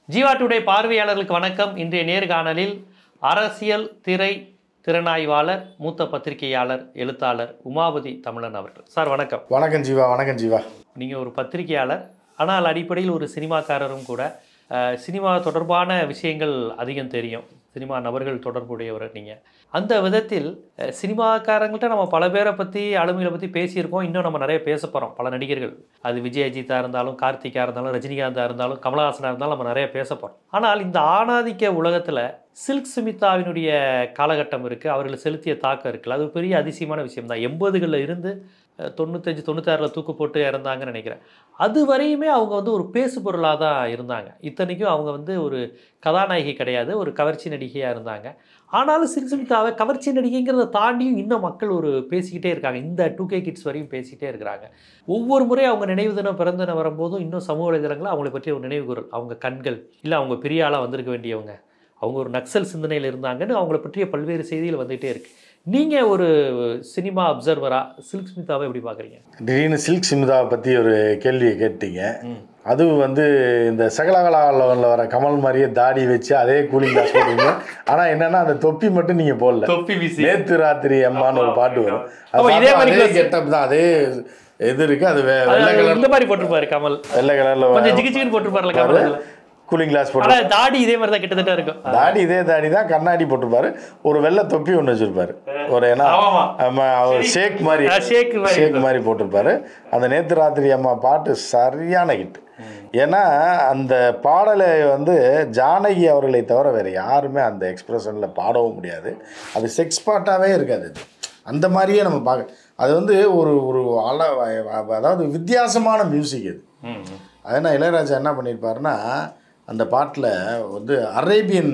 Jeeva today பார்வையாளர்களுக்கு வணக்கம் இன்றைய நேர்காணலில் அரசியல் திரை திறனாய்வாளர் மூத்த பத்திரிகையாளர் எழுத்தாளர் உமாபதி தமிழன் அவர்கள் சார் வணக்கம் வணக்கம் ஜீவா வணக்கம் ஜீவா நீங்கள் ஒரு பத்திரிகையாளர் ஆனால் அடிப்படையில் ஒரு சினிமாக்காரரும் கூட அஹ், சினிமா தொடர்பான விஷயங்கள் அதிகம் தெரியும் சினிமா நபர்கள் தொடர்புடையவர் நீங்கள் அந்த விதத்தில் அஹ், சினிமாக்காரங்கள்ட்ட நம்ம பல பேரை பற்றி ஆளுமைகளை பற்றி பேசியிருக்கோம் இன்னும் நம்ம நிறைய பேச போகிறோம் பல நடிகர்கள் அது விஜய் அஜித்தா இருந்தாலும் கார்த்திகா இருந்தாலும் ரஜினிகாந்தா இருந்தாலும் கமலஹாசனா இருந்தாலும் நம்ம நிறைய பேச போகிறோம் ஆனால் இந்த ஆணாதிக்க உலகத்தில் சில்க் சுமிதாவினுடைய காலகட்டம் இருக்குது அவர்கள் செலுத்திய தாக்கம் இருக்குல்ல அது ஒரு பெரிய அதிசயமான விஷயம் தான் எண்பதுகளில் இருந்து அஹ், தொண்ணூத்தஞ்சு தொண்ணூத்தாறில் தூக்கு போட்டு இறந்தாங்கன்னு நினைக்கிறேன் அது வரையுமே அவங்க வந்து ஒரு பேசு பொருளாக தான் இருந்தாங்க இத்தனைக்கும் அவங்க வந்து ஒரு கதாநாயகி கிடையாது ஒரு கவர்ச்சி நடிகையாக இருந்தாங்க ஆனாலும் சில்க் சுமிதாவை கவர்ச்சி நடிகைங்கிறத தாண்டியும் இன்னும் மக்கள் ஒரு பேசிக்கிட்டே இருக்காங்க இந்த டூ கே கிட்ஸ் வரையும் பேசிக்கிட்டே இருக்கிறாங்க ஒவ்வொரு முறையும் அவங்க நினைவு தினம் பிறந்த தினம் வரும்போதும் இன்னும் சமூக வலைதளங்களில் அவங்களை பற்றிய ஒரு நினைவு கூறல் அவங்க கண்கள் இல்லை அவங்க பெரிய ஆளாக வந்திருக்க வேண்டியவங்க அவங்க ஒரு நக்சல் சிந்தனையில் இருந்தாங்கன்னு அவங்கள பற்றிய பல்வேறு செய்திகள் வந்துகிட்டே இருக்கு நீங்கள் ஒரு சினிமா அப்சர்வராக சில்க் ஸ்மிதாவை எப்படி பார்க்குறீங்க திடீர்னு சில்க் சிமிதாவை பற்றி ஒரு கேள்வியை கேட்டீங்க ம். அதுவும் வந்து இந்த சகலகலாவில் வர கமல் மாதிரியே தாடி வச்சு அதே கூலிங் கிளாஸ் போடுறீங்க ஆனால் என்னன்னா அந்த தொப்பி மட்டும் நீங்கள் போடல தொப்பி வீசி நேத்து ராத்திரி அம்மான்னு ஒரு பாட்டு வரும் அது ஆமா, இதே பார்த்தா மாதிரி அதே class. கெட்டப் தான் அதே இது இருக்கு அது வெ- வெள்ளை அது கலர் இந்த மாதிரி போட்டிருப்பாரு கமல் வெள்ளை கலர்ல கொஞ்சம் ஜிகி ஜிகின்னு போட்டிருப்பாருல கமல் அதுல. கூலிங் கிளாஸ் போட்டு ஆனா தாடி இதே மாதிரி தான் கிட்டத்தட்ட இருக்கும் தாடி இதே தாடி தான் கண்ணாடி போட்டிருப்பாரு ஒரு வெள்ளை தொப்பி ஒன்று வச்சிருப்பாரு ஒரு ஏன்னா ஆமாமா. ஆமா, அவர் ஷேக் மாதிரி ஆ, ஷேக் மாதிரி ஷேக் மாதிரி போட்டிருப்பாரு அந்த நேத்து ராத்திரி அம்மா பாட்டு சரியான ஹிட் ஏன்னா அந்த பாடலை வந்து ஜானகி அவர்களை தவிர வேற யாருமே அந்த எக்ஸ்பிரஷனில் பாடவும் முடியாது அது செக்ஸ் பாட்டாவே இருக்காது அது அந்த மாதிரியே நம்ம பார்க்க அது வந்து ஒரு ஒரு அல அதாவது வித்தியாசமான மியூசிக் அது ம், ம். அதனால் இளையராஜா என்ன பண்ணியிருப்பாருன்னா அந்த பாட்டில் வந்து அரேபியன்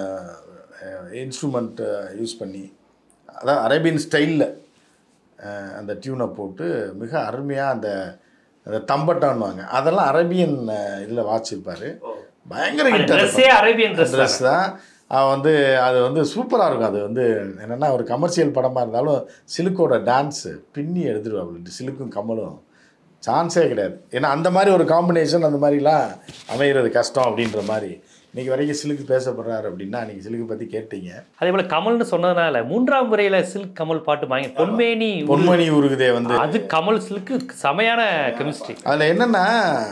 இன்ஸ்ட்ருமெண்ட் யூஸ் பண்ணி அதான் அரேபியன் ஸ்டைலில் அந்த டியூனை போட்டு மிக அருமையாக அந்த அந்த தம்பட்டான்வாங்க அதெல்லாம் அரேபியன் இதில் வாசிச்சிருப்பார் பயங்கர அந்த ஹிட் ட்ரெஸ்ஸே அரேபியன் ட்ரெஸ் ட்ரெஸ் தான் அவன் வந்து அது வந்து சூப்பராக இருக்கும் அது வந்து என்னென்னா ஒரு கமர்ஷியல் படமாக இருந்தாலும் சிலுக்கோட டான்ஸு பின்னி எடுத்துருவாங்க சிலுக்கும் கமலும் சான்ஸே கிடையாது ஏன்னா அந்த மாதிரி ஒரு காம்பினேஷன் அந்த மாதிரிலாம் அமைகிறது கஷ்டம் அப்படின்ற மாதிரி இன்னைக்கு வரைக்கும் சிலுக்கு பேசப்படுறாரு அப்படின்னா நீங்கள் சிலுக்கு பற்றி கேட்டீங்க அதே போல கமல்னு சொன்னதுனால மூன்றாம் முறையில சில்க் கமல் பாட்டு வாங்கி பொன்மேனி பொன்மணி உருகுதே வந்து அது கமல் சில்க்கு செமையான கெமிஸ்ட்ரி அதில் என்னென்னா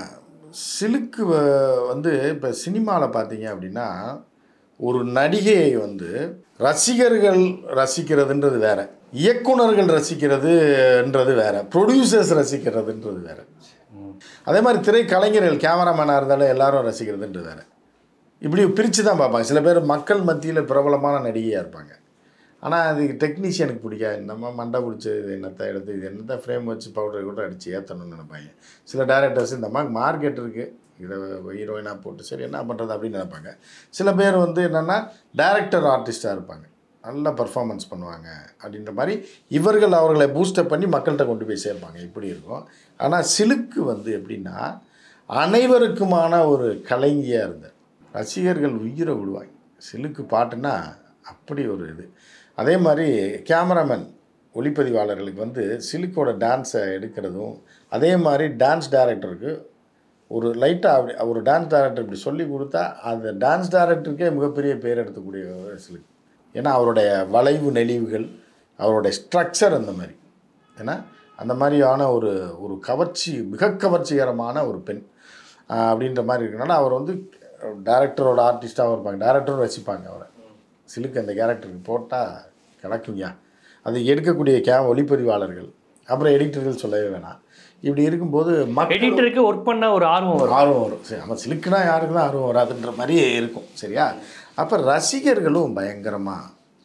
சிலுக்கு வ- வந்து இப்போ சினிமாவில் பார்த்தீங்க அப்படின்னா ஒரு நடிகையை வந்து ரசிகர்கள் ரசிக்கிறதுன்றது வேற இயக்குனர்கள் ரசிக்கிறதுன்றது வேற ப்ரொடியூசர்ஸ் ரசிக்கிறதுன்றது வேற அதே மாதிரி திரைக்கலைஞர்கள் கேமராமேனாக இருந்தாலும் எல்லாரும் ரசிக்கிறதுன்றது வேற இப்படி பிரித்து தான் பார்ப்பாங்க சில பேர் மக்கள் மத்தியில் பிரபலமான நடிகையாக இருப்பாங்க ஆனால் அது டெக்னீஷியனுக்கு பிடிக்காது நம்ம மண்டை பிடிச்சி இது என்னத்தை எடுத்து இது என்னத்தை ஃப்ரேம் வச்சு பவுடர் கூட அடித்து ஏற்றணும்னு நினைப்பாங்க சில டேரக்டர்ஸ் இந்த மாதிரி மார்க்கெட் இருக்குது இதை ஹீரோயினாக போட்டு சரி என்ன பண்ணுறது அப்படின்னு நினைப்பாங்க சில பேர் வந்து என்னென்னா டேரக்டர் ஆர்டிஸ்ட்டாக இருப்பாங்க நல்ல பர்ஃபார்மன்ஸ் பண்ணுவாங்க அப்படின்ற மாதிரி இவர்கள் அவர்களை பூஸ்டப் பண்ணி மக்கள்கிட்ட கொண்டு போய் சேர்ப்பாங்க இப்படி இருக்கும் ஆனால் சிலுக்கு வந்து எப்படின்னா அனைவருக்குமான ஒரு கலைஞியாக இருந்தார் ரசிகர்கள் உயிரை விடுவாங்க சிலுக்கு பாட்டுனா அப்படி ஒரு இது அதே மாதிரி கேமராமேன் ஒளிப்பதிவாளர்களுக்கு வந்து சிலுக்கோட டான்ஸை எடுக்கிறதும் அதே மாதிரி டான்ஸ் டைரக்டருக்கு ஒரு லைட்டாக அப்படி ஒரு டான்ஸ் டைரக்டர் இப்படி சொல்லி கொடுத்தா அந்த டான்ஸ் டைரக்டருக்கே மிகப்பெரிய பேர் எடுக்கக்கூடிய ஒரு சிலுக்கு ஏன்னா அவருடைய வளைவு நெளிவுகள் அவருடைய ஸ்ட்ரக்சர் அந்த மாதிரி ஏன்னா அந்த மாதிரியான ஒரு ஒரு கவர்ச்சி மிக கவர்ச்சிகரமான ஒரு பெண் ஆஹ் அப்படின்ற மாதிரி இருக்கனால அவர் வந்து டேரக்டரோட ஆர்டிஸ்ட்டாகவும் இருப்பாங்க டேரக்டரும் ரசிப்பாங்க அவரை சிலுக்கு அந்த கேரக்டருக்கு போட்டால் கிடக்குங்க அது எடுக்கக்கூடிய கே ஒளிப்பதிவாளர்கள் அப்புறம் எடிட்டர்கள் சொல்லவே வேணாம் இப்படி இருக்கும்போது மக்கள் எடிட்டருக்கு ஒர்க் பண்ண ஒரு ஆர்வம் வரும் ஆர்வம் வரும் சரி நம்ம சிலுக்குனா யாருக்கு தான் ஆர்வம் வராதுன்ற மாதிரியே இருக்கும் சரியா அப்போ ரசிகர்களும் பயங்கரமாக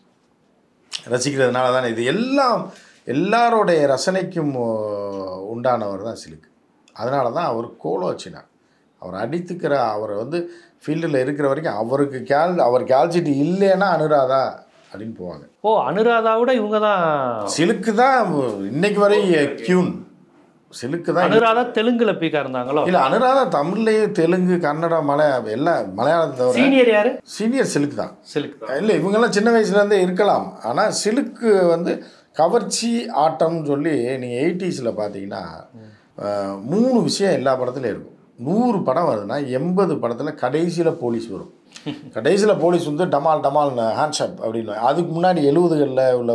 ரசிக்கிறதுனால தானே இது எல்லாம் எல்லாருடைய ரசனைக்கும் ஓ, உண்டானவர் தான் சிலுக்கு அதனால தான் அவர் கோலோச்சினார் அவர் அடித்துக்கிற அவரை வந்து ஃபீல்டில் இருக்கிற வரைக்கும் அவருக்கு கேல் அவர் கேல்சிட்டி இல்லைன்னா அனுராதா அப்படின்னு போவாங்க ஓ அனுராதாவோட இவங்க தான் சிலுக்கு தான் இன்னைக்கு வரை கியூன் சிலுக்கு தான் அனுராதா தெலுங்குல பீக்கா இருந்தாங்களோ இல்லை அனுராதா தமிழ்லேயும் தெலுங்கு கன்னடம் மலையாளம் எல்லாம் மலையாளத்தை தவிர சீனியர் யாரு சீனியர் சிலுக்கு தான் சில்க் தான் இல்லை இவங்கெல்லாம் சின்ன வயசுலேருந்தே இருக்கலாம் ஆனால் சிலுக்கு வந்து கவர்ச்சி ஆட்டம்னு சொல்லி நீங்கள் எயிட்டிஸில் பார்த்தீங்கன்னா அஹ், மூணு விஷயம் எல்லா படத்துலையும் இருக்கும் நூறு படம் வருதுன்னா எண்பது படத்தில் கடைசியில் போலீஸ் வரும் கடைசியில் போலீஸ் வந்து டமால் டமால் ஹேண்ட்ஷாப் அப்படின்னு அதுக்கு முன்னாடி எழுபதுகளில் உள்ள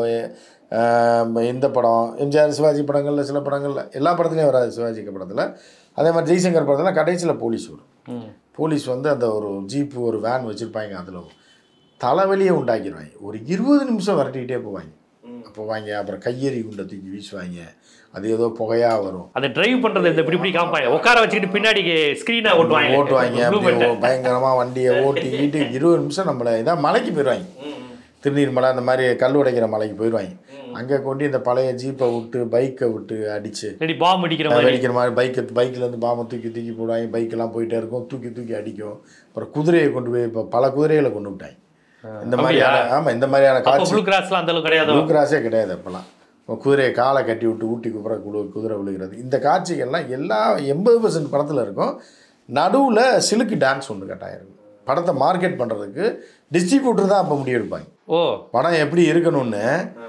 ஆஹ், இந்த படம் எம்ஜிஆர் சிவாஜி படங்களில் சில படங்களில் எல்லா படத்துலையும் வராது சிவாஜி படத்தில் அதே மாதிரி ஜெய்சங்கர் படத்தில் கடைசியில் போலீஸ் வரும் ம். போலீஸ் வந்து அந்த ஒரு ஜீப்பு ஒரு வேன் வச்சுருப்பாங்க அதில் தலைவலியை உண்டாக்கிடுவாங்க ஒரு இருபது நிமிஷம் விரட்டிக்கிட்டே போவாங்க போவாங்க அப்புறம் கையெறி குண்டை தூக்கி வீசுவாங்க அது ஏதோ புகையாக வரும் அதை டிரைவ் பண்றது இந்த இப்படி இப்படி காமிப்பாங்க உட்கார வச்சுக்கிட்டு பின்னாடி ஸ்கிரீனை ஓட்டுவாங்க ஓட்டுவாங்க Blue அப்படியே button. ஓ- பயங்கரமா வண்டியை ஓட்டிக்கிட்டு இருபது நிமிஷம் நம்மளை இதான் மலைக்கு போயிடுவாங்க திருநீர் மலை அந்த மாதிரி கல் உடைக்கிற மலைக்கு போயிடுவாங்க அங்கே கொண்டு இந்த பழைய ஜீப்பை விட்டு பைக்கை விட்டு அடிச்சு இல்லாட்டி பாம்பு அடிக்கிற மாதிரி வெடிக்கிற மாதிரி பைக்கை பைக்கில் இருந்து பாம்பை தூக்கி தூக்கி போடுவாங்க பைக்கெல்லாம் போயிட்டே இருக்கும் தூக்கி தூக்கி அடிக்கும் அப்புறம் குதிரையை கொண்டு போய் இப்போ பல குதிரைகளை கொண்டு விட்டாங்க இந்த மாதிரியான ஆமாம் இந்த மாதிரியான அப்போ காட்சி ப்ளூ கிராஸ்லாம் அந்த அளவுக்கு கிடையாது ப்ளூ கிராஸே கிடையாது அப்போல்லாம் குதிரையை காலை கட்டி விட்டு ஊட்டி குப்புற குழு குதிரை விழுகிறது இந்த காட்சிகள்லாம் எல்லா எண்பது பர்சன்ட் படத்தில் இருக்கும் நடுவில் சிலுக்கு டான்ஸ் ஒன்று கட்டாயம் இருக்கும் படத்தை மார்க்கெட் பண்ணுறதுக்கு டிஸ்ட்ரிபியூட்டர் தான் அப்போ முடிவெடுப்பாங்க ஓ படம் எப்படி இருக்கணும்னு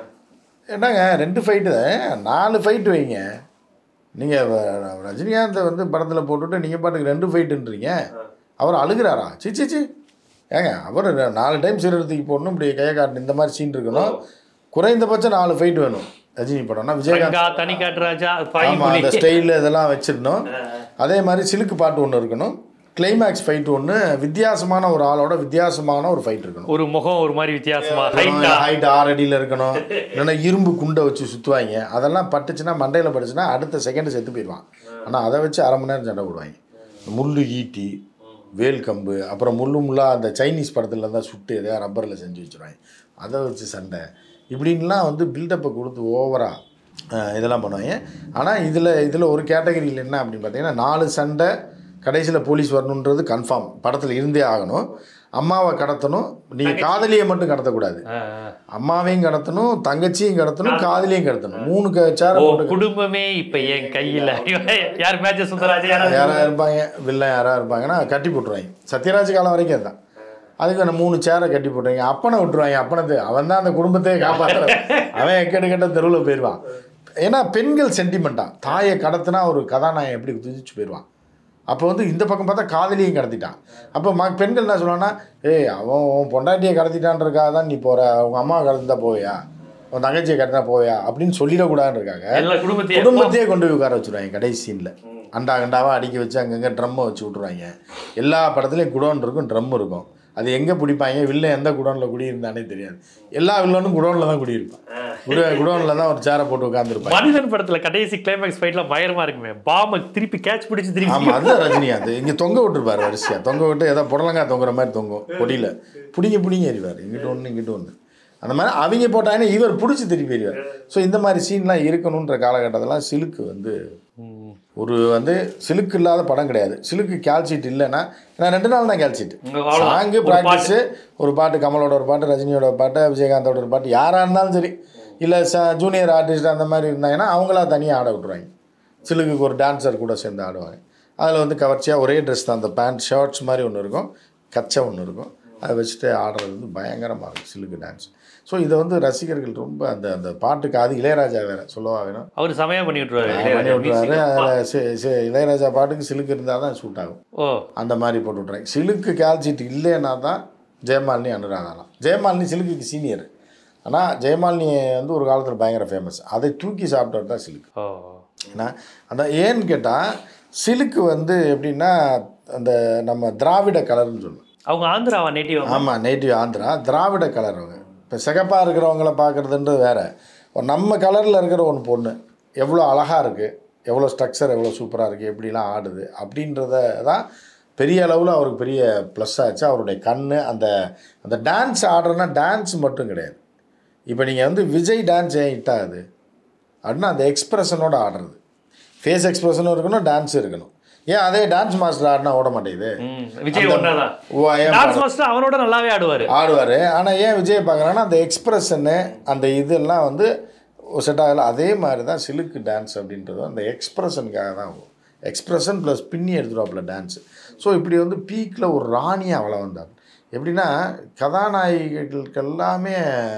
என்னங்க ரெண்டு ஃபைட்டு நாலு ஃபைட்டு வைங்க நீங்கள் ரஜினிகாந்தை வந்து படத்தில் போட்டுட்டு நீங்கள் பாட்டுக்கு ரெண்டு ஃபைட்டுன்றீங்க அவர் அழுகிறாரா சி சி சி ஏங்க அவர் நாலு டைம் சிறுத்தைக்கு போடணும் இப்படி கையை காட்டணும் இந்த மாதிரி சீன் இருக்கணும் குறைந்தபட்சம் நாலு ஃபைட் வேணும் ரஜினி படம்னா விஜயகாந்த் ரங்கா தனி காட்டுராஜா பாய் ஆமாம் அந்த ஸ்டைலில் இதெல்லாம் வச்சிடணும் அதே மாதிரி சிலுக்கு பாட்டு ஒன்று இருக்கணும் கிளைமேக்ஸ் ஃபைட் ஒன்று வித்தியாசமான ஒரு ஆளோட வித்தியாசமான ஒரு ஃபைட் இருக்கணும் ஒரு முகம் ஒரு மாதிரி வித்தியாசமா ஹைட்டா ஹைட் ஆறு அடியில் இருக்கணும் இல்லைன்னா இரும்பு குண்டை வச்சு சுற்றுவாங்க அதெல்லாம் பட்டுச்சுன்னா மண்டையில் பட்டுச்சுன்னா அடுத்த செகண்ட் செத்து போயிடுவான் ஆனால் அதை வச்சு அரை மணி நேரம் சண்டை போடுவாங்க முள்ளு ஈட்டி வேல் கம்பு அப்புறம் முள்ளு முள்ளா அந்த சைனீஸ் படத்துல தான் சுட்டு எதையா ரப்பரில் செஞ்சு வச்சுருவாங்க அதை வச்சு சண்டை இப்படின்லாம் வந்து பில்டப்பை கொடுத்து ஓவராக இதெல்லாம் பண்ணுவாங்க ஆனால் இதில் இதில் ஒரு கேட்டகரியில் என்ன அப்படின்னு பார்த்தீங்கன்னா நாலு சண்டை கடைசியில் போலீஸ் வரணுன்றது கன்ஃபார்ம் படத்தில் இருந்தே ஆகணும் அம்மாவை கடத்தணும் நீங்கள் காதலியை மட்டும் கடத்தக்கூடாது ஆ, ஆ. அம்மாவையும் கடத்தணும் தங்கச்சியும் கடத்தணும் காதலியும் கடத்தணும் மூணு க- சேரை ஓ போட்டு குடும்பமே இப்ப என் கையில யார் மேட்ச சுந்தராஜ் யாராவது யாராக இருப்பாங்க வில்லன் யாராக இருப்பாங்கன்னா கட்டி போட்டுருவாங்க சத்யராஜ் காலம் வரைக்கும் அதுதான் அதுக்கு அந்த மூணு சேரை கட்டி போட்டுருவாங்க அப்பனை விட்டுருவாங்க அப்பனது அவன் தான் அந்த குடும்பத்தையே காப்பாற்றுற அவன் எக்கெடு கெட்ட தெருவில் போயிடுவான் ஏன்னா பெண்கள் சென்டிமெண்ட்டா தாயை கடத்தினா ஒரு கதாநாயகன் எப்படி துதிச்சு போயிடுவான் அப்போ வந்து இந்த பக்கம் பார்த்தா காதலியும் கடத்திட்டான் அப்போ ம பெண்கள் என்ன சொல்லுவாங்கன்னா ஏய் அவன் உன் பொண்டாட்டியை கடத்திட்டான்றதுக்காக தான் நீ போற உங்க அம்மா கடத்தினா போவியா உன் தங்கச்சியை கடத்தினா போவியா அப்படின்னு சொல்லிடக்கூடாதுன்னு இருக்காங்க எல்லா குடும்பத்தையும் குடும்பத்தையே கொண்டு போய் உட்கார வச்சுருவாங்க கடைசி சீனில் அண்டா கண்டாவா அடுக்கி வச்சு அங்கங்கே ட்ரம்மை வச்சு விட்ருவாங்க எல்லா படத்துலையும் குடோன் இருக்கும் ட்ரம் இருக்கும் அது எங்கே பிடிப்பாங்க வில்லன் எந்த குடோனில் குடியிருந்தானே தெரியாது எல்லா வில்லனும் குடோனில் தான் குடியிருப்பான் குட குடோனில் தான் ஒரு சேரை போட்டு உட்காந்துருப்பாங்க மனிதன் படத்துல கடைசி கிளைமேக்ஸ் ஃபைட்லாம் பயங்கரமா இருக்குமே பாம திருப்பி கேட்ச் பிடிச்சு திருப்பி ஆமாம் அது ரஜினிகாந்த் இங்கே தொங்க விட்டுருப்பாரு வரிசையாக தொங்க விட்டு ஏதோ புடலங்காய் தொங்குற மாதிரி தொங்கும் கொடியில் பிடிங்க பிடிங்க எறிவார் இங்கிட்ட ஒன்று இங்கிட்ட ஒன்று அந்த மாதிரி அவங்க போட்டாங்கன்னா இவர் பிடிச்சி திருப்பி எறிவார் ஸோ இந்த மாதிரி சீன்லாம் இருக்கணுன்ற காலகட்டத்திலாம் சிலுக்கு வந்து ம். ஒரு வந்து சிலுக்கு இல்லாத படம் கிடையாது சிலுக்கு கேல்சீட் இல்லைன்னா நான் ரெண்டு நாள் தான் கேல்சீட் அவ்வளவுதான். சாங்கு ஒரு ப்ராக்டிஸு ஒரு பாட்டு கமலோட ஒரு பாட்டு ரஜினியோட ஒரு பாட்டு விஜயகாந்தோட ஒரு பாட்டு யாராக இருந்தாலும் சரி இல்லை ச ஜூனியர் ஆர்டிஸ்ட் அந்த மாதிரி இருந்தாங்கன்னா அவங்களா தனியாக ஆட விட்ருவாங்க சிலுக்குக்கு ஒரு டான்ஸர் கூட சேர்ந்து ஆடுவாங்க அதில் வந்து கவர்ச்சியாக ஒரே ட்ரெஸ் தான் அந்த பேண்ட் ஷர்ட்ஸ் மாதிரி ஒன்று இருக்கும் கச்சை ஒன்று இருக்கும் அதை வச்சுட்டு ஆடுறது வந்து பயங்கரமாக இருக்கும் சிலுக்கு டான்ஸ் ஸோ இதை வந்து ரசிகர்கள் ரொம்ப அந்த அந்த பாட்டுக்கு அது இளையராஜா வேற சொல்லவா வேணும் அவர் சமயம் பண்ணி விட்டுருவாரு பண்ணி விட்டுருவாரு music. அதில் சி- சி- இளையராஜா பாட்டுக்கு சிலுக்கு இருந்தால் தான் ஷூட் ஆகும் ஓ அந்த மாதிரி போட்டு விட்றாங்க சிலுக்கு கால்சீட் இல்லைன்னா தான் ஜெயமாலினி அனுராதாலாம் ஜெயமாலினி சிலுக்குக்கு சீனியர் ஆனால் ஜெயமாலினி வந்து ஒரு காலத்தில் பயங்கர ஃபேமஸ் அதை தூக்கி சாப்பிட்டவர் தான் சிலுக்கு ஓ ஏன்னா அந்த ஏன்னு கேட்டால் சிலுக்கு வந்து எப்படின்னா அந்த நம்ம திராவிட கலர்னு சொல்லுவோம் அவங்க ஆந்திராவா நேட்டிவ் ஆமாம் நேட்டிவ் ஆந்திரா திராவிட கலர் அவங்க இப்போ சிகப்பாக இருக்கிறவங்கள பார்க்குறதுன்றது வேற ஒரு நம்ம கலரில் இருக்கிற ஒன்று பொண்ணு எவ்வளோ அழகாக இருக்குது எவ்வளோ ஸ்ட்ரக்சர் எவ்வளோ சூப்பராக இருக்குது எப்படிலாம் ஆடுது அப்படின்றத தான் பெரிய அளவில் அவருக்கு பெரிய ப்ளஸ் ஆச்சு அவருடைய கண் அந்த அந்த டான்ஸ் ஆடுறதுனா டான்ஸ் மட்டும் கிடையாது இப்போ நீங்கள் வந்து விஜய் டான்ஸ் ஏன் ஹிட் ஆகுது அப்படின்னா அந்த எக்ஸ்பிரஷனோட ஆடுறது ஃபேஸ் எக்ஸ்பிரஷனும் இருக்கணும் டான்ஸ் இருக்கணும் ஏன் அதே டான்ஸ் மாஸ்டர் ஆடினா ஓட மாட்டேங்குது விஜய் ஒன்னாதான் ஓ ஏன் டான்ஸ் மாஸ்டர் அவனோட நல்லாவே ஆடுவாரு ஆடுவார் ஆனால் ஏன் விஜய் பார்க்குறாங்கன்னா அந்த எக்ஸ்பிரஷனு அந்த இதெல்லாம் வந்து செட் ஆகல அதே மாதிரி தான் சிலுக்கு டான்ஸ் அப்படின்றது அந்த எக்ஸ்பிரஷனுக்காக தான் வரும் எக்ஸ்பிரஷன் ப்ளஸ் பின்னி எடுத்துருவாப்புல டான்ஸ் ஸோ இப்படி வந்து பீக்கில் ஒரு ராணியாக அவளை வந்தார் எப்படின்னா கதாநாயகிகளுக்கு எல்லாமே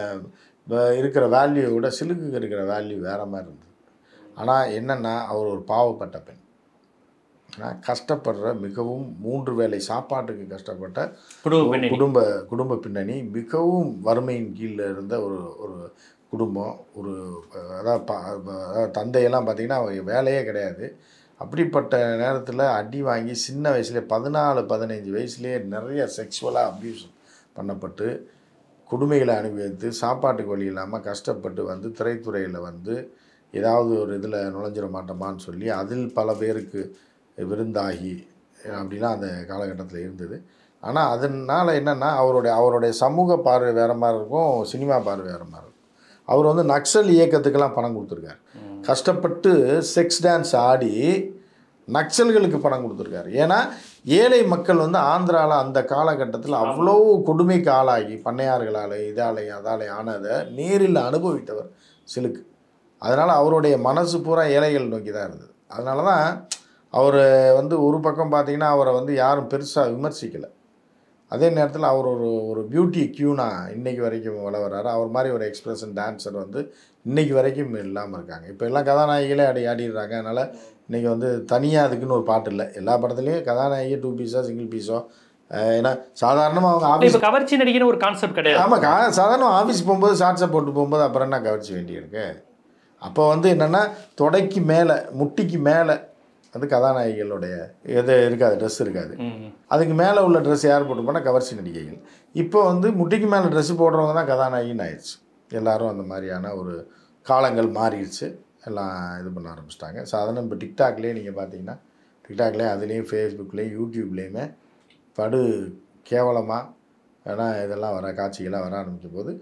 வ- இருக்கிற வேல்யூ விட சிலுக்குக்கு இருக்கிற வேல்யூ வேறு மாதிரி இருந்தது ஆனால் என்னென்னா அவர் ஒரு பாவப்பட்ட பெண் நான் கஷ்டப்படுற மிகவும் மூன்று வேளை சாப்பாட்டுக்கு கஷ்டப்பட்ட குடும்ப ஒரு பின்னணி குடும்ப குடும்ப பின்னணி மிகவும் வறுமையின் கீழே இருந்த ஒரு ஒரு குடும்பம் ஒரு அஹ், அதாவது ப- அதாவது தந்தையெல்லாம் பார்த்திங்கன்னா அவங்க வேலையே கிடையாது அப்படிப்பட்ட நேரத்தில் அடி வாங்கி சின்ன வயசுலேயே பதினாலு பதினைஞ்சு வயசுலேயே நிறைய செக்ஷுவலாக அப்யூஸ் பண்ணப்பட்டு கொடுமைகளை அனுபவித்து சாப்பாட்டுக்கு வழி இல்லாமல் கஷ்டப்பட்டு வந்து திரைத்துறையில் வந்து ஏதாவது ஒரு இதில் நுழைஞ்சிட மாட்டோமான்னு சொல்லி அதில் பல பேருக்கு விருந்தாகி அப்படிலாம் அந்த காலகட்டத்தில் இருந்தது ஆனால் அதனால் என்னென்னா அவருடைய அவருடைய சமூக பார்வை வேறு மாதிரி இருக்கும் சினிமா பார்வை வேறு மாதிரி இருக்கும் அவர் வந்து நக்சல் இயக்கத்துக்கெல்லாம் பணம் கொடுத்துருக்காரு கஷ்டப்பட்டு செக்ஸ் டான்ஸ் ஆடி நக்சல்களுக்கு பணம் கொடுத்துருக்காரு ஏன்னா ஏழை மக்கள் வந்து ஆந்திராவில் அந்த காலகட்டத்தில் அவ்வளோ கொடுமைக்கு ஆளாகி பண்ணையார்களால் இதாலே அதாலே ஆனதை நேரில் அனுபவித்தவர் சிலுக்கு அதனால் அவருடைய மனசு பூரா ஏழைகள் நோக்கி தான் இருந்தது அதனால தான் அவர் வந்து ஒரு பக்கம் பார்த்தீங்கன்னா அவரை வந்து யாரும் பெருசாக விமர்சிக்கலை அதே நேரத்தில் அவர் ஒரு ஒரு பியூட்டி கியூனா இன்னைக்கு வரைக்கும் வள வர்றாரு அவர் மாதிரி ஒரு எக்ஸ்பிரஷன் டான்ஸர் வந்து இன்னைக்கு வரைக்கும் இல்லாமல் இருக்காங்க இப்போ எல்லாம் கதாநாயகிகளே ஆடி ஆடிடுறாங்க அதனால் இன்றைக்கி வந்து தனியாக அதுக்குன்னு ஒரு பாட்டு இல்லை எல்லா படத்துலையும் கதாநாயகி டூ பீஸோ சிங்கிள் பீஸோ ஏன்னா சாதாரணமாக அவங்க ஆஃபீஸ் இப்போ கவர்ச்சி நடிகைன்னு ஒரு கான்செப்ட் கிடையாது ஆமாம் கா சாதாரண ஆஃபீஸ் போகும்போது ஷார்ட்ஸை போட்டு போகும்போது அப்புறம் என்ன கவர்ச்சி வேண்டியிருக்கு அப்போ வந்து என்னென்னா தொடைக்கு மேலே முட்டிக்கு மேலே வந்து கதாநாயகிகளுடைய இது இருக்காது ட்ரெஸ் இருக்காது ம். அதுக்கு மேலே உள்ள ட்ரெஸ் யார் போட்டு போனால் கவர்ச்சி நடிகைகள் இப்போ வந்து முட்டிக்கு மேலே ட்ரெஸ் போடுறவங்க தான் கதாநாயகின்னு ஆயிடுச்சு எல்லாரும் அந்த மாதிரியான ஒரு காலங்கள் மாறிடுச்சு எல்லாம் இது பண்ண ஆரம்பிச்சிட்டாங்க சாதாரண இப்போ டிக்டாக்லேயே நீங்கள் பார்த்தீங்கன்னா டிக்டாக்லேயும் அதுலேயும் ஃபேஸ்புக்லேயும் யூடியூப்லேயுமே படு கேவலமாக ஏன்னா இதெல்லாம் வர காட்சிகளாக வர ஆரம்பிக்கும் போது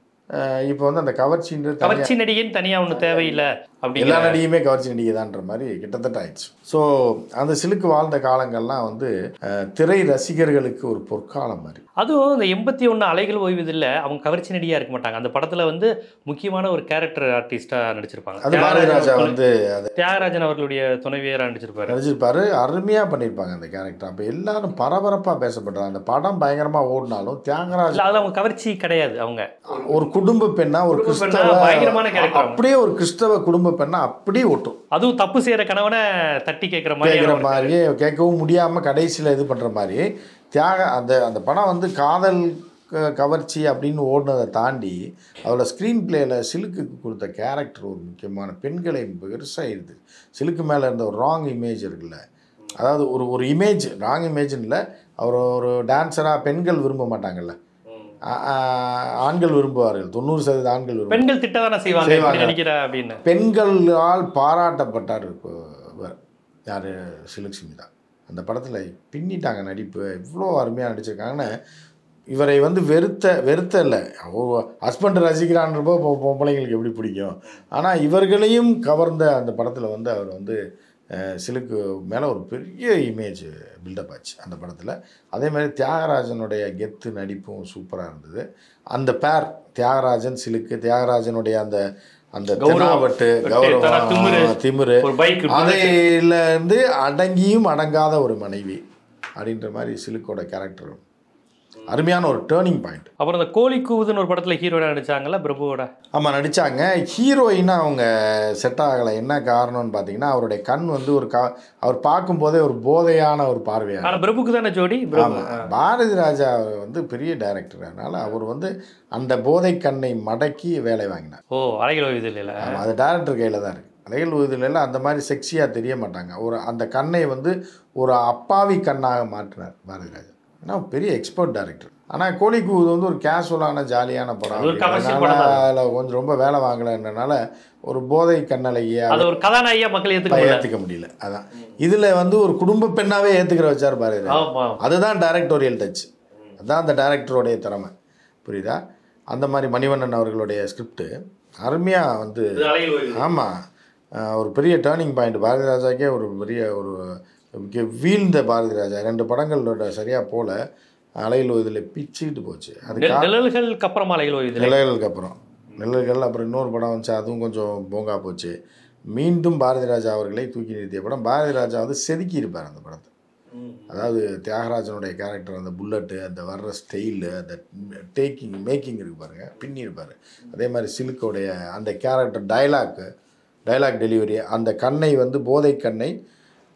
அஹ் இப்போ வந்து அந்த கவர்ச்சின்றது தனியா- கவர்ச்சி நடிகைன்னு தனியா ஒண்ணு தேவையில்லை எல்லா அப்படிங்கிற நடிகையுமே கவர்ச்சி நடிகைதான்ற மாதிரி கிட்டத்தட்ட ஆயிடுச்சு ஸோ அந்த சிலுக்கு வாழ்ந்த காலங்கள்லாம் வந்து அஹ், திரை ரசிகர்களுக்கு ஒரு பொற்காலம் மாதிரி அதுவும் இந்த எண்பத்தி ஒன்று அலைகள் ஓய்வதில்ல அவங்க கவர்ச்சி நடிகையா இருக்க மாட்டாங்க அந்த படத்துல வந்து முக்கியமான ஒரு கேரக்டர் ஆர்டிஸ்டா நடிச்சிருப்பாங்க அது பாரதி ராஜா தியாகராஜன் வந்து அதை தியாகராஜன் அவர்களுடைய துணைவியரா நடிச்சிருப்பாரு நடிச்சிருப்பாரு அருமையாக பண்ணியிருப்பாங்க அந்த கேரக்டர் அப்போ எல்லாரும் பரபரப்பாக பேசப்படுறாங்க அந்த படம் பயங்கரமாக ஓடினாலும் தியாகராஜ் இல்ல அதுல அவங்க கவர்ச்சி கிடையாது அவங்க ஒரு குடும்ப பெண்ணா ஒரு குடும்ப பெண்ணா கிறிஸ்தவ பயங்கரமான character அவங்க. அப்படியே ஒரு கிறிஸ்தவ குடும்ப பெண்ணா அப்படியே ஒட்டும் அதுவும் தப்பு செய்யற கணவனை தட்டி கேட்கிற கேட்குற மாதிரி மாதிரியே கேட்கவும் முடியாமல் கடைசியில் இது பண்ணுற மாதிரி தியாக அந்த அந்த படம் வந்து காதல் க- கவர்ச்சி அப்படின்னு ஓடினதை தாண்டி அதில் ஸ்க்ரீன் பிளேயில் சிலுக்குக்கு கொடுத்த கேரக்டர் ஒரு முக்கியமான பெண்களை பெருசாக இருது சிலுக்கு மேலே இருந்த ஒரு ராங் இமேஜ் இருக்குல்ல அதாவது ஒரு ஒரு இமேஜ் ராங் இமேஜ்னு இல்லை அவர் ஒரு டான்ஸராக பெண்கள் விரும்ப மாட்டாங்கல்ல ஆ- ஆ- ஆண்கள் விரும்புவார்கள் தொண்ணூறு சதவீத ஆண்கள் விரும்புவார்கள் பெண்கள் திட்டதானே செய்வாங்க செய்வாங்க. இப்படி நடிக்கிற அப்படின்னு பெண்களால் பாராட்டப்பட்டார் இப்போ இவர் யார் சிலுக் சிமிதா அந்த படத்தில் பின்னிட்டாங்க நடிப்பு இவ்வளோ அருமையாக நடிச்சிருக்காங்கன்னு இவரை வந்து வெறுத்த வெறுத்த இல்லை ஹஸ்பண்ட் ரசிக்கிறான்றப்போ இப்போ பொம்பளைங்களுக்கு எப்படி பிடிக்கும் ஆனால் இவர்களையும் கவர்ந்த அந்த படத்தில் வந்து அவர் வந்து அஹ், சிலுக்கு மேலே ஒரு பெரிய இமேஜ் பில்டப் ஆச்சு அந்த படத்தில் அதே மாதிரி தியாகராஜனுடைய கெத்து நடிப்பும் சூப்பராக இருந்தது அந்த பேர் தியாகராஜன் சிலுக்கு தியாகராஜனுடைய அந்த அந்த கௌரவம். தெனாவட்டு தன திமிரு. கௌரவம் திமிரு ஒரு பைக் அதையில இருந்து அடங்கியும் அடங்காத ஒரு மனைவி அப்படின்ற மாதிரி சிலுக்கோட கேரக்டர் அருமையான ஒரு டேர்னிங் பாயிண்ட் அப்புறம் இந்த கோழி கூவுதுன்னு ஒரு படத்துல ஹீரோட நடிச்சாங்கல்ல பிரபுவோட ஆமாம் நடித்தாங்க ஹீரோயினாக அவங்க செட் ஆகலை என்ன காரணம்னு பார்த்தீங்கன்னா அவருடைய கண் வந்து ஒரு கா அவர் பார்க்கும்போதே ஒரு போதையான ஒரு பார்வையாக ஆனா பிரபுக்கு தானே ஜோடி பிரபு ஆமாம் பாரதி ராஜா வந்து பெரிய டைரக்டர் அதனால் அவர் வந்து அந்த போதை கண்ணை மடக்கி வேலை வாங்கினார் ஓ அலைகள் ஓய்வதில் இல்ல ஆமாம் அது டேரக்டர் கையில் தான் இருக்குது அலைகள் உறுதியில் அந்த மாதிரி செக்ஸியாக தெரிய மாட்டாங்க ஒரு அந்த கண்ணை வந்து ஒரு அப்பாவி கண்ணாக மாற்றினார் பாரதி ராஜா ஏன்னா பெரிய எக்ஸ்பர்ட் டைரக்டர் ஆனால் கோழி கூவுது வந்து ஒரு கேஷுவலான ஜாலியான படம் அது ஒரு commercial அதனால படம் தான். அதில் கொஞ்சம் ரொம்ப வேலை வாங்கலைன்றனால ஒரு போதை கண்ணலையே அது ஒரு கதாநாயகியா மக்கள் ஏத்துக்க முடியல ஏற்றுக்க முடியல அதான் இதில் வந்து ஒரு குடும்ப பெண்ணாவே ஏற்றுக்கிற வச்சார் பாரதி ராஜா ஆமா அதுதான் டைரக்டோரியல் டச் அதுதான் அந்த டைரக்டருடைய திறமை புரியுதா அந்த மாதிரி மணிவண்ணன் அவர்களுடைய ஸ்கிரிப்ட் அருமையாக வந்து அலைகள் ஓய்வு ஆமாம் ஒரு பெரிய டேர்னிங் பாயிண்ட் பாரதி ராஜாக்கே ஒரு பெரிய ஒரு இங்க வீழ்ந்த பாரதி ராஜா ரெண்டு படங்களோட சரியாக போல அலையில் இதில் பிச்சுக்கிட்டு போச்சு அது நெ- நிழல்களுக்கு அப்புறமா அலைகள் ஓய்வதில்லை நிழல்களுக்கு அப்புறம் நிழல்கள் அப்புறம் இன்னொரு படம் வந்துச்சு அதுவும் கொஞ்சம் போங்கா போச்சு மீண்டும் பாரதி ராஜா அவர்களை தூக்கி நிறுத்திய படம் பாரதி ராஜா வந்து செதுக்கி இருப்பார் அந்த படத்தை அதாவது தியாகராஜனுடைய கேரக்டர் அந்த புல்லட்டு அந்த வர்ற ஸ்டைலு அந்த டேக்கிங் மேக்கிங் இருக்கு பாருங்க பின்னி இருப்பார் அதே மாதிரி சிலுக்கோடைய அந்த கேரக்டர் டைலாக்கு டைலாக் டெலிவரி அந்த கண்ணை வந்து போதை கண்ணை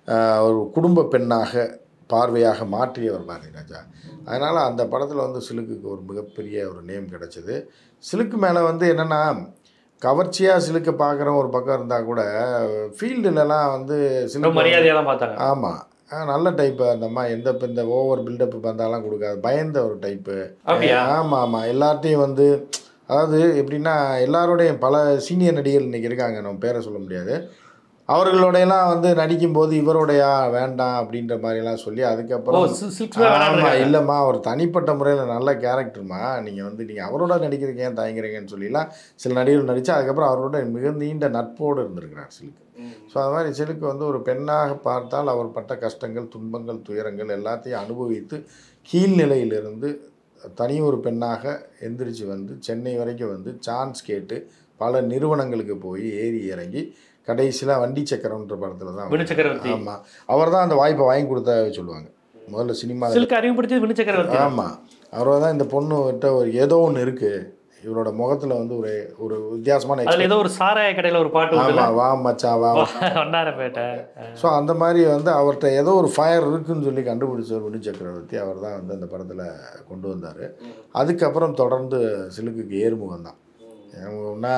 ஆஹ், ஒரு குடும்ப பெண்ணாக பார்வையாக மாற்றியவர் பாரதி ராஜா அதனால் அந்த படத்தில் வந்து சிலுக்குக்கு ஒரு மிகப்பெரிய ஒரு நேம் கிடச்சிது சிலுக்கு மேலே வந்து என்னென்னா கவர்ச்சியாக சிலுக்கை பார்க்குற ஒரு பக்கம் இருந்தால் கூட ஃபீல்டுலலாம் வந்து ரொம்ப சிலுக்கு மரியாதையாக தான் பார்த்தாங்க ஆமாம் நல்ல டைப்பு அந்த அம்மா எந்த இப்ப இந்த ஓவர் பில்டப் வந்தாலும் கொடுக்காது பயந்த ஒரு டைப்பு அப்படியா? ஆமாம் ஆமாம் எல்லார்ட்டையும் வந்து அதாவது எப்படின்னா எல்லாரோடையும் பல சீனியர் நடிகர்கள் இன்றைக்கி இருக்காங்க நம்ம பேரை சொல்ல முடியாது அவர்களோடையெல்லாம் வந்து நடிக்கும்போது இவரோடையா வேண்டாம் அப்படின்ற மாதிரிலாம் சொல்லி ஓ அதுக்கப்புறம் சில்க் ஆமாம் இல்லைம்மா அவர் தனிப்பட்ட முறையில் நல்ல கேரக்டர்மா நீங்கள் வந்து நீங்கள் அவரோட நடிக்கிறீங்க ஏன் தயங்குறீங்கன்னு சொல்லிலாம் சில நடிகர்கள் நடித்து அதுக்கப்புறம் அவரோட மிக நீண்ட நட்போடு இருந்திருக்கிறார் சிலுக்கு ஸோ அது மாதிரி சிலுக்கு வந்து ஒரு பெண்ணாக பார்த்தால் அவர் பட்ட கஷ்டங்கள் துன்பங்கள் துயரங்கள் எல்லாத்தையும் அனுபவித்து கீழ்நிலையிலிருந்து தனி ஒரு பெண்ணாக எந்திரிச்சு வந்து சென்னை வரைக்கும் வந்து சான்ஸ் கேட்டு பல நிறுவனங்களுக்கு போய் ஏறி இறங்கி கடைசியில் வண்டி சக்கரம்ன்ற படத்தில் தான் வினு சக்கரவர்த்தி ஆமாம் அவர் தான் அந்த வாய்ப்பை வாங்கி கொடுத்தா சொல்லுவாங்க முதல்ல சினிமா சில்க் அறிமுகப்படுத்தியது வினு சக்கரவர்த்தி ஆமாம் அவரை தான் இந்த பொண்ணு கிட்ட ஒரு ஏதோ ஒன்று இருக்குது இவரோட முகத்தில் வந்து ஒரு ஒரு வித்தியாசமான அதுல ஏதோ ஒரு சாராய கடையில ஒரு பாட்டு உண்டுல ஆமாம் வா மச்சான் வா வண்ணாரப்பேட்டை ஸோ அந்த மாதிரி வந்து அவர்கிட்ட ஏதோ ஒரு ஃபயர் இருக்குன்னு சொல்லி கண்டுபிடிச்சவர் வினு சக்கரவர்த்தி அவர் தான் வந்து அந்த படத்தில் கொண்டு வந்தார் அதுக்கப்புறம் தொடர்ந்து சிலுக்குக்கு ஏறுமுகம் தான் ஏறுமுகம்னா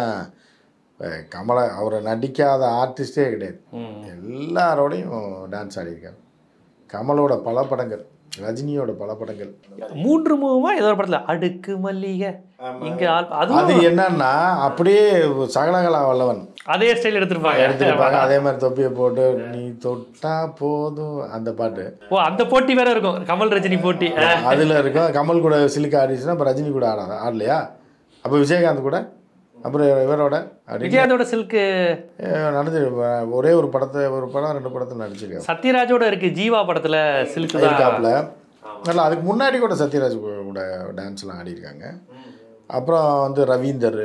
அஹ், கமலை அவரை நடிக்காத ஆர்டிஸ்டே கிடையாது ம். எல்லாரோடையும் டான்ஸ் ஆடியிருக்காரு கமலோட பல படங்கள் ரஜினியோட பல படங்கள் மூன்று முகமா ஏதோ ஒரு படத்துல அடுக்கு மல்லிகை இங்க ஆள் அது அதுவும் என்னன்னா அப்படியே சகலகலா வல்லவன் அதே ஸ்டைல் எடுத்திருப்பாங்க எடுத்துருப்பாங்க அதே மாதிரி தொப்பியை போட்டு நீ தொட்டா போதும் அந்த பாட்டு ஓ அந்த போட்டி வேற இருக்கும் கமல் ரஜினி போட்டி அஹ், அதில் இருக்கும் கமல் கூட சிலுக்கு ஆடிச்சுன்னா அப்போ ரஜினி கூட ஆடாத ஆடலையா அப்போ விஜயகாந்த் கூட அப்புறம் இவரோட அப்படி விஜயாந்தோட சில்க் நடந்து ஒரே ஒரு படத்தை ஒரு படம் ரெண்டு படத்தில் நடிச்சிருக்காரு சத்யராஜோட இருக்கு ஜீவா படத்துல சில்க் தான் இருக்காப்புல நல்லா அதுக்கு முன்னாடி கூட சத்யராஜ் கூட டான்ஸ்லாம் ஆடியிருக்காங்க அப்புறம் வந்து ரவீந்தர்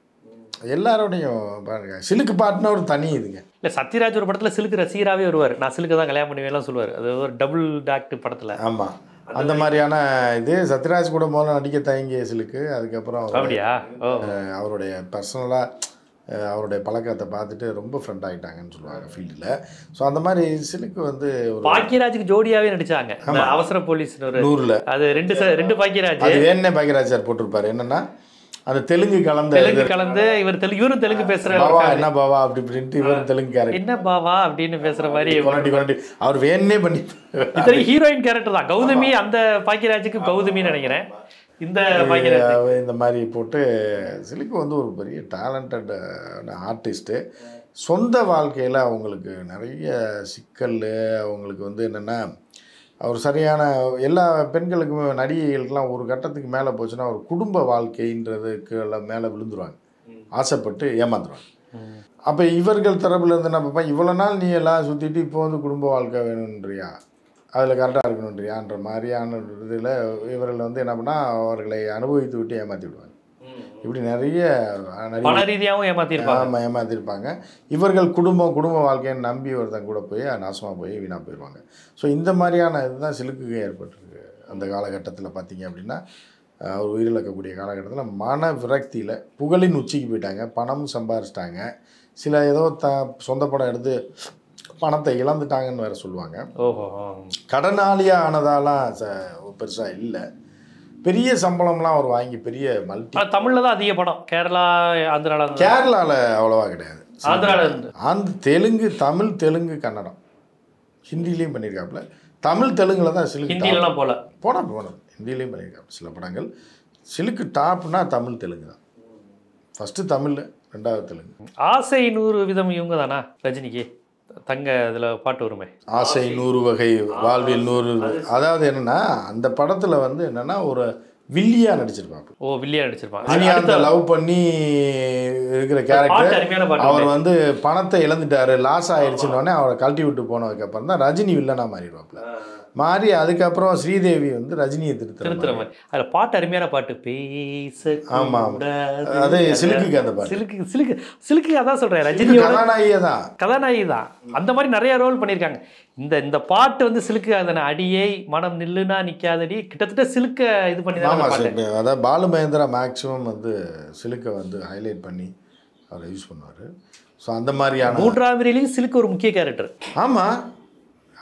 எல்லாரோடையும் பாருங்க சிலுக்கு பாட்டுனா ஒரு தனி இதுங்க இல்ல சத்யராஜ் ஒரு படத்துல சில்க் ரசிகராவே வருவார் நான் சில்க்கு தான் கல்யாணம் பண்ணுவேன்லாம் சொல்லுவார் அது ஒரு டபுள் டாக்ட் படத்துல ஆமாம் அந்த மாதிரியான இது சத்யராஜ் கூட முதல்ல நடிக்க தயங்கிய சிலுக்கு அதுக்கப்புறம் அவர், அப்படியா ஓ அஹ், அவருடைய பர்சனலாக அவருடைய பழக்கத்தை பார்த்துட்டு ரொம்ப ஃப்ரெண்ட் ஆகிட்டாங்கன்னு சொல்லுவாங்க ஃபீல்டில் ஸோ அந்த மாதிரி சிலுக்கு வந்து ஒரு பாக்கியராஜுக்கு ஜோடியாவே நடிச்சாங்க இந்த அவசர போலீஸ் ஒரு நூறில் அது ரெண்டு ச- ரெண்டு பாக்கியராஜ் அது வேணே பாக்கியராஜ் சார் போட்டிருப்பாரு என்னன்னா அந்த தெலுங்கு கலந்த தெலுங்கு கலந்து இவர் தெலுங்கு இவரும் தெலுங்கு பேசுற பாவா என்ன பாவா அப்படி இப்படின்ட்டு இவர் தெலுங்கு கேரக்டர் என்ன பாவா அப்படின்னு பேசுற மாதிரி கொண்டாடி கொண்டாடி அவர் வேணே பண்ணி இத்தனை ஹீரோயின் கேரக்டர் தான் கௌதமி அந்த பாக்கியராஜுக்கு கௌதமின்னு நினைக்கிறேன் இந்த பாக்கியராஜ் அவ இந்த மாதிரி போட்டு சிலுக்கு வந்து ஒரு பெரிய டேலண்டட் ஆர்டிஸ்ட்டு சொந்த வாழ்க்கையில் அவங்களுக்கு நிறைய சிக்கல் அவங்களுக்கு வந்து என்னென்னா அவர் சரியான எல்லா பெண்களுக்குமே நடிகைகளுக்கெல்லாம் ஒரு கட்டத்துக்கு மேலே போச்சுன்னா ஒரு குடும்ப வாழ்க்கைன்றதுக்கு எல்லாம் மேலே விழுந்துருவாங்க ஆசைப்பட்டு ஏமாந்துருவாங்க அப்போ இவர்கள் தரப்புல இருந்து என்ன பார்ப்பேன் இவ்வளோ நாள் நீ எல்லாம் சுற்றிட்டு இப்போ வந்து குடும்ப வாழ்க்கை வேணுன்றியா அதில் கரெக்டாக இருக்கணுன்றியான்ற மாதிரியான இதில் இவர்கள் வந்து என்ன பண்ணால் அவர்களை அனுபவித்து விட்டு ஏமாற்றி விடுவாங்க இப்படி நிறைய நிறைய பண ரீதியாவும் ஏமாத்திருப்பாங்க ஆமாம் ஏமாத்திருப்பாங்க இவர்கள் குடும்பம் குடும்ப வாழ்க்கைன்னு நம்பி ஒருத்தன் கூட போய் நாசமாக போய் வீணாக போயிடுவாங்க ஸோ இந்த மாதிரியான இதுதான் சிலுக்குக்கு ஏற்பட்டிருக்கு அந்த காலகட்டத்தில் பார்த்தீங்க அப்படின்னா அஹ், அவர் உயிரிழக்கக்கூடிய காலகட்டத்தில் மன விரக்தியில் புகழின் உச்சிக்கு போயிட்டாங்க பணம் சம்பாரிச்சிட்டாங்க சில ஏதோ த சொந்த படம் எடுத்து பணத்தை இழந்துட்டாங்கன்னு வேற சொல்லுவாங்க ஓஹோ கடனாளியாக ஆனதாலாம் ச பெருசாக இல்லை பெரிய சம்பளம்லாம் அவர் வாங்கி பெரிய மல்டி ஆனா தமிழ்ல தான் அதிக படம் கேரளா ஆந்திரால இருந்து. கேரளாவில் அவ்வளோவா கிடையாது ஆந்திரால இருந்து ஆந்த் தெலுங்கு தமிழ் தெலுங்கு கன்னடம் ஹிந்திலையும் பண்ணியிருக்காப்புல தமிழ் தெலுங்குல தான் சிலுக்கு ஹிந்திலலாம் போல போனால் போனது ஹிந்திலையும் பண்ணியிருக்காப்புல சில படங்கள் சிலுக்கு டாப்னா தமிழ் தெலுங்கு தான் ஃபஸ்ட்டு தமிழ் ரெண்டாவது தெலுங்கு ஆசை நூறு விதம் இவங்க தானா ரஜினிக்கு தங்க இதுல பாட்டு வருமே ஆசை நூறு வகை வாழ்வில் நூறு அதாவது என்னன்னா அந்த படத்தில் வந்து என்னன்னா ஒரு வில்லியா நடிச்சிருப்பாப்புல ஓ வில்லியா நடிச்சிருப்பாங்க ரஜினிகாந்த் லவ் பண்ணி இருக்கிற பாட்டு கேரக்டர் அருமையான பாட்டு அவர் வந்து பணத்தை இழந்துட்டாரு லாஸ் ஆயிடுச்சுன்னு உடனே அவரை கழட்டி விட்டு போனதுக்கப்புறம் தான் ரஜினி வில்லனா மாறிடுவாப்புல மாறி அதுக்கப்புறம் ஸ்ரீதேவி வந்து ரஜினியை திருத்துற திருத்துற மாதிரி அதுல பாட்டு அருமையான பாட்டு பேச ஆமா, ஆமா. கூடாது. அது சிலுக்குக்கு அந்த பாட்டு சிலுக்கு சிலுக்கு சிலுக்கு அதான் சொல்றேன் ரஜினியோட கதாநாயகியே தான் கதாநாயகி தான் அந்த மாதிரி நிறைய ரோல் பண்ணியிருக்காங்க இந்த இந்த பாட்டு வந்து சிலுக்கு அதன அடியை மனம் நில்லுனா நிக்காதடி கிட்டத்தட்ட சிலுக்க இது பண்ணி தான் ஆமா அந்த பாட்டு சார் அதாவது பாலு மகேந்திரா மேக்ஸிமம் வந்து சிலுக்கை வந்து ஹைலைட் பண்ணி அவரை யூஸ் பண்ணுவார் ஸோ அந்த மாதிரியான மூன்றாம் பிரிலையும் சிலுக்கு ஒரு முக்கிய கேரக்டர் ஆமாம்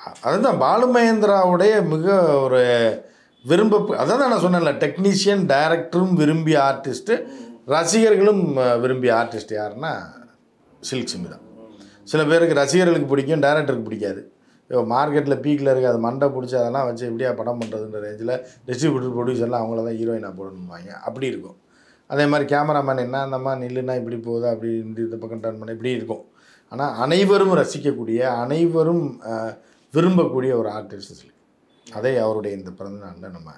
அதுதான் பாலு மகேந்திராவுடைய மிக ஒரு விரும்ப அதான் நான் சொன்னேன்ல டெக்னீஷியன் டைரக்டரும் விரும்பிய ஆர்டிஸ்ட்டு ரசிகர்களும் அஹ், விரும்பிய ஆர்டிஸ்ட் யாருன்னா சில்க் சிமி தான் சில பேருக்கு ரசிகர்களுக்கு பிடிக்கும் டைரக்டருக்கு பிடிக்காது இப்போ மார்க்கெட்டில் பீக்கில் இருக்க அது மண்டை பிடிச்சி அதெல்லாம் வச்சு எப்படியா படம் பண்ணுறதுன்ற ரேஞ்சில் டிஸ்ட்ரிபியூட்டர் ப்ரொடியூசர்லாம் அவங்கள தான் ஹீரோயினாக போடணும்பாங்க அப்படி இருக்கும் அதே மாதிரி கேமராமேன் என்ன அந்தம்மா நில்லுனா இப்படி போகுதா அப்படி இந்த இந்த பக்கம் டர்ன் பண்ண இப்படி இருக்கும் ஆனால் அனைவரும் ரசிக்கக்கூடிய அனைவரும் அஹ், விரும்பக்கூடிய ஒரு ஆர்டிஸ்ட் சில்க் அதை அவருடைய இந்த பிறந்த நாளில் நம்ம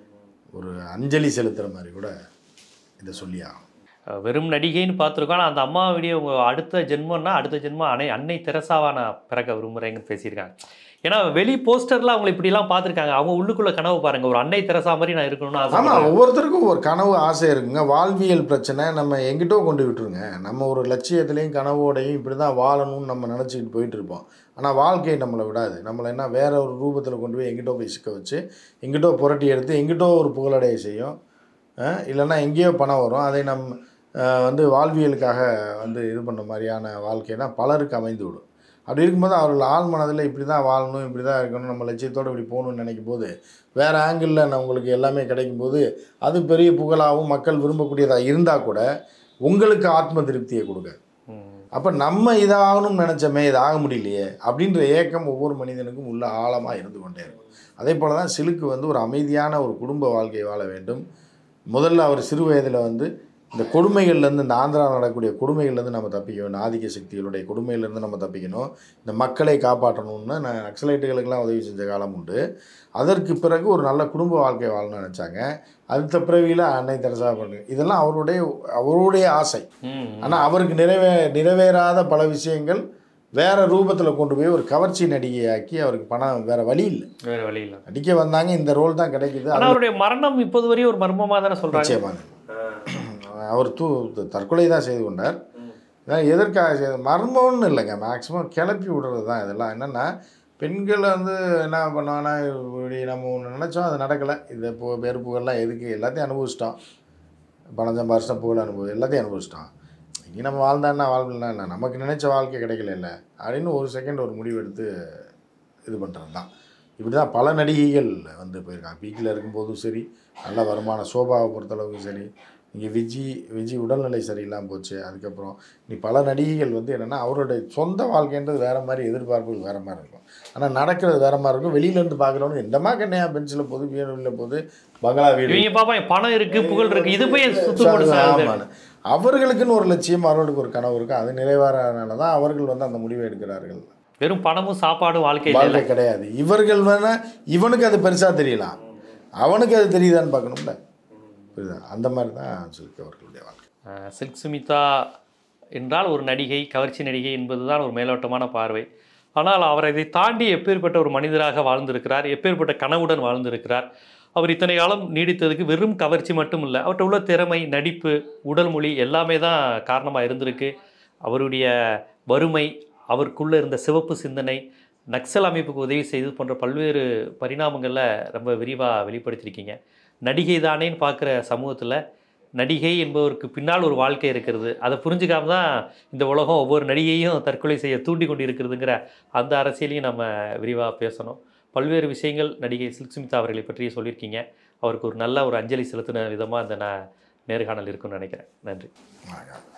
ஒரு அஞ்சலி செலுத்துகிற மாதிரி கூட இதை சொல்லி ஆகணும் அஹ் வெறும் நடிகைன்னு பார்த்துருக்கோம் ஆனால் அந்த அம்மாவுடைய உங்க அடுத்த ஜென்மம்னா அடுத்த ஜென்மம் அன்னை அன்னை தெரசாவா நான் பிறக்க விரும்புகிறேங்கன்னு பேசியிருக்காங்க ஏன்னா வெளி போஸ்டர்ல அவங்க இப்படிலாம் பார்த்துருக்காங்க அவங்க உள்ளுக்குள்ள கனவு பாருங்க ஒரு அன்னை தெரசா மாதிரி நான் இருக்கணும்னு ஆமாம் ஆசை ஒவ்வொருத்தருக்கும் ஒரு கனவு ஆசை இருக்குங்க வாழ்வியல் பிரச்சனை நம்ம எங்கிட்டோ கொண்டு விட்டுருங்க நம்ம ஒரு லட்சியத்துலேயும் கனவோடையும் இப்படி தான் வாழணும்னு நம்ம நினச்சிக்கிட்டு போயிட்டு இருப்போம் ஆனால் வாழ்க்கை நம்மளை விடாது நம்மளை என்ன வேற ஒரு ரூபத்தில் கொண்டு போய் எங்கிட்டோ போய் சிக்க வச்சு எங்கிட்டோ புரட்டி எடுத்து எங்கிட்டோ ஒரு புகழடைய செய்யும் அஹ் இல்லைன்னா எங்கேயோ பணம் வரும் அதை நம் அஹ் வந்து வாழ்வியலுக்காக வந்து இது பண்ண மாதிரியான வாழ்க்கைனா பலருக்கு அமைந்து விடும் அப்படி இருக்கும்போது அவர்கள் ஆள் மனதில் இப்படி தான் வாழணும் இப்படி தான் இருக்கணும் நம்ம லட்சியத்தோடு இப்படி போகணும்னு நினைக்கும் போது வேறு ஆங்கிளில் நான் உங்களுக்கு எல்லாமே கிடைக்கும் போது அது பெரிய புகழாகவும் மக்கள் விரும்பக்கூடியதாக இருந்தால் கூட உங்களுக்கு ஆத்ம திருப்தியை கொடுக்காது ம். அப்போ நம்ம இதாகணும்னு நினச்சோமே இது ஆக முடியலையே அப்படின்ற ஏக்கம் ஒவ்வொரு மனிதனுக்கும் உள்ள ஆழமாக இருந்து கொண்டே இருக்கும் அதே போல் தான் சிலுக்கு வந்து ஒரு அமைதியான ஒரு குடும்ப வாழ்க்கை வாழ வேண்டும் முதல்ல அவர் சிறு வயதில் வந்து இந்த கொடுமைகள்லேருந்து இந்த ஆந்திரா நடக்கக்கூடிய கொடுமைகள்லேருந்து நம்ம தப்பிக்கணும் இந்த ஆதிக்க சக்திகளுடைய கொடுமையிலேருந்து நம்ம தப்பிக்கணும் இந்த மக்களை காப்பாற்றணும்னு நான் நக்சலைட்டுகளுக்கெல்லாம் உதவி செஞ்ச காலம் உண்டு அதற்கு பிறகு ஒரு நல்ல குடும்ப வாழ்க்கை வாழணும்னு நினச்சாங்க அடுத்த பிறவியில் அன்னை தெரசா பண்ணு இதெல்லாம் அவருடைய அவருடைய ஆசை ம். ஆனால் அவருக்கு நிறைவே நிறைவேறாத பல விஷயங்கள் வேற ரூபத்தில் கொண்டு போய் ஒரு கவர்ச்சி நடிகையாக்கி அவருக்கு பணம் வேற வழி இல்லை வேற வழி இல்லை நடிக்க வந்தாங்க இந்த ரோல் தான் கிடைக்குது ஆனா அவருடைய மரணம் இப்போது வரையும் ஒரு மர்மமா தானே சொல்றாங்க நிச்சயமாக அவர் தூ தற்கொலை தான் செய்து கொண்டார் இதான் எதற்காக செய்த மர்மம்னு இல்லைங்க மேக்ஸிமம் கிளப்பி விடுறது தான் இதெல்லாம் என்னென்னா பெண்கள் வந்து என்ன பண்ணுவாங்கன்னா இப்படி நம்ம ஒன்று நினச்சோம் அது நடக்கலை இந்த பு வெறுப்புகள்லாம் எதுக்கு எல்லாத்தையும் அனுபவிச்சிட்டோம் பணம் சம்பாரிச்சிட்டோம் புகழ் அனுபவம் எல்லாத்தையும் அனுபவிச்சிட்டோம் இனி நம்ம வாழ்ந்தான்னா வாழ்க்கலாம் இல்லை நமக்கு நினைச்ச வாழ்க்கை கிடைக்கல இல்லை அப்படின்னு ஒரு செகண்ட் ஒரு முடிவு எடுத்து இது பண்ணுறது தான் இப்படி தான் பல நடிகைகள் வந்து போயிருக்காங்க பீக்கில் இருக்கும்போதும் சரி நல்ல வருமானம் சோபாவை பொறுத்தளவுக்கு சரி இங்கே விஜி விஜி உடல்நிலை சரியில்லாமல் போச்சு அதுக்கப்புறம் நீ பல நடிகைகள் வந்து என்னென்னா அவருடைய சொந்த வாழ்க்கைன்றது வேறு மாதிரி எதிர்பார்ப்புகள் வேறு மாதிரி இருக்கும் ஆனால் நடக்கிறது வேறு மாதிரி இருக்கும் வெளியிலேருந்து பார்க்குறவனு எந்தமா கண்ணையா பென்சில் போகுது வீணில் போகுது பங்களா வீடு இவங்க பாப்பா பணம் இருக்கு புகழ் இருக்கு இது போய் சுத்து போட்டு சாகுது. ஆமாம் அவர்களுக்குன்னு ஒரு லட்சியம் அவர்களுக்கு ஒரு கனவு இருக்குது அது நிறைவேறாதனால தான் அவர்கள் வந்து அந்த முடிவை எடுக்கிறார்கள் வெறும் பணமும் சாப்பாடும் வாழ்க்கை இல்லை வாழ்க்கை கிடையாது இவர்கள் வேணா இவனுக்கு அது பெருசாக தெரியலாம் அவனுக்கு அது தெரியுதான்னு பார்க்கணும்ல புரியுதா அந்த மாதிரி தான் சில்க் அவர்களுடைய வாழ்க்கை அஹ் சில்க் சுமிதா என்றால் ஒரு நடிகை கவர்ச்சி நடிகை என்பதுதான் ஒரு மேலோட்டமான பார்வை ஆனால் அவர் இதை தாண்டி எப்பேற்பட்ட ஒரு மனிதராக வாழ்ந்திருக்கிறார் எப்பேற்பட்ட கனவுடன் வாழ்ந்திருக்கிறார் அவர் இத்தனை காலம் நீடித்ததுக்கு வெறும் கவர்ச்சி மட்டும் இல்லை அவர்கிட்ட உள்ள திறமை நடிப்பு உடல் மொழி எல்லாமே தான் காரணமாக இருந்திருக்கு அவருடைய வறுமை அவருக்குள்ளே இருந்த சிவப்பு சிந்தனை நக்சல் அமைப்புக்கு உதவி செய்து போன்ற பல்வேறு பரிணாமங்களில் ரொம்ப விரிவாக வெளிப்படுத்தியிருக்கீங்க நடிகை தானேன்னு பார்க்குற சமூகத்தில் நடிகை என்பவருக்கு பின்னால் ஒரு வாழ்க்கை இருக்கிறது அதை புரிஞ்சுக்காம தான் இந்த உலகம் ஒவ்வொரு நடிகையும் தற்கொலை செய்ய தூண்டி கொண்டு இருக்கிறதுங்கிற அந்த அரசியலையும் நம்ம விரிவாக பேசணும் பல்வேறு விஷயங்கள் நடிகை சில்க் சுமிதா அவர்களை பற்றி சொல்லியிருக்கீங்க அவருக்கு ஒரு நல்ல ஒரு அஞ்சலி செலுத்தின விதமாக இந்த நான் நேர்காணல் இருக்குன்னு நினைக்கிறேன் நன்றி வணக்கம்